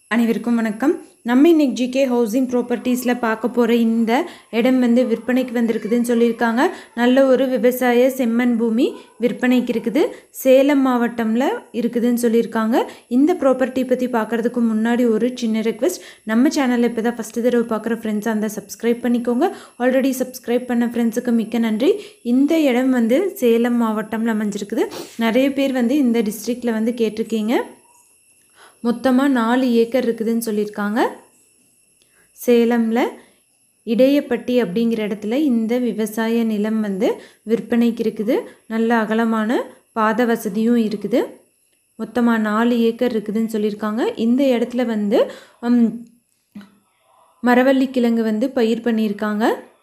அனைவருக்கும் வணக்கம் நம்ம இன்னைக்கு ஜிகே ஹவுசிங் ப்ராப்பர்ட்டிஸில் பார்க்க போகிற இந்த இடம் வந்து விற்பனைக்கு வந்திருக்குதுன்னு சொல்லியிருக்காங்க நல்ல ஒரு விவசாய செம்மண் பூமி விற்பனைக்கு இருக்குது சேலம் மாவட்டமில் இருக்குதுன்னு சொல்லியிருக்காங்க இந்த ப்ராப்பர்ட்டி பற்றி பார்க்குறதுக்கு முன்னாடி ஒரு சின்ன ரெக்வெஸ்ட் நம்ம சேனலில் இப்போ தான் ஃபஸ்ட்டு தடவை பார்க்குற ஃப்ரெண்ட்ஸ் அந்த சப்ஸ்கிரைப் பண்ணிக்கோங்க ஆல்ரெடி சப்ஸ்கிரைப் பண்ண ஃப்ரெண்ட்ஸுக்கு மிக்க நன்றி இந்த இடம் வந்து சேலம் மாவட்டமில் அமைஞ்சிருக்குது நிறைய பேர் வந்து இந்த டிஸ்ட்ரிக்டில் வந்து கேட்டிருக்கீங்க மொத்தமாக நாலு ஏக்கர் இருக்குதுன்னு சொல்லியிருக்காங்க சேலமில் இடையப்பட்டி அப்படிங்கிற இடத்துல இந்த விவசாய நிலம் வந்து விற்பனைக்கு இருக்குது நல்ல அகலமான பாத வசதியும் இருக்குது மொத்தமாக நாலு ஏக்கர் இருக்குதுன்னு சொல்லியிருக்காங்க இந்த இடத்துல வந்து ம், மரவள்ளி கிழங்கு வந்து பயிர் பண்ணியிருக்காங்க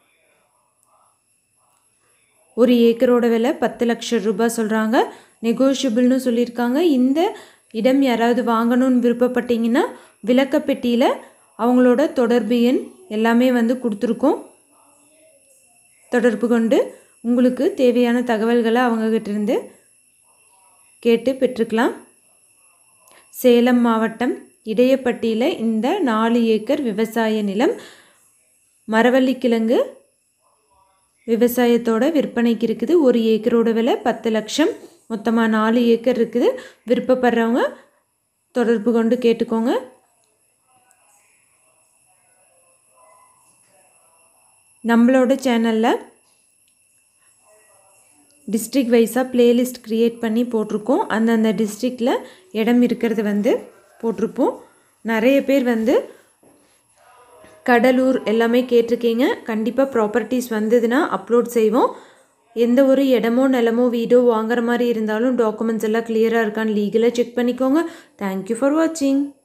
ஒரு ஏக்கரோட விலை பத்து லட்சம் ரூபாய் சொல்கிறாங்க நெகோஷியபிள்னு சொல்லியிருக்காங்க இந்த இடம் யாராவது வாங்கணும்னு விருப்பப்பட்டீங்கன்னா விளக்கப்பெட்டியில் அவங்களோட தொடர்பு எண் எல்லாமே வந்து கொடுத்துருக்கோம் தொடர்பு கொண்டு உங்களுக்கு தேவையான தகவல்களை அவங்கக்கிட்ட இருந்து கேட்டு பெற்றுக்கலாம் சேலம் மாவட்டம் இடையப்பட்டியில் இந்த நாலு ஏக்கர் விவசாய நிலம் மரவள்ளிக்கிழங்கு விவசாயத்தோட விற்பனைக்கு இருக்குது ஒரு ஏக்கரோட விலை பத்து லட்சம் மொத்தமாக நாலு ஏக்கர் இருக்குது விருப்பப்படுறவங்க தொடர்பு கொண்டு கேட்டுக்கோங்க நம்மளோட சேனலில் டிஸ்ட்ரிக் வைஸாக பிளேலிஸ்ட் க்ரியேட் பண்ணி போட்டிருக்கோம் அந்தந்த டிஸ்ட்ரிக்டில் இடம் இருக்கிறது வந்து போட்டிருப்போம் நிறைய பேர் வந்து கடலூர் எல்லாமே கேட்டிருக்கீங்க கண்டிப்பாக ப்ராப்பர்ட்டிஸ் வந்ததுன்னா அப்லோட் செய்வோம் எந்த ஒரு இடமோ நிலமோ வீடோ வாங்குற மாதிரி இருந்தாலும் டாக்குமெண்ட்ஸ் எல்லாம் கிளியராக இருக்கான்னு லீகலாக செக் பண்ணிக்கோங்க தேங்க்யூ ஃபார் வாட்சிங்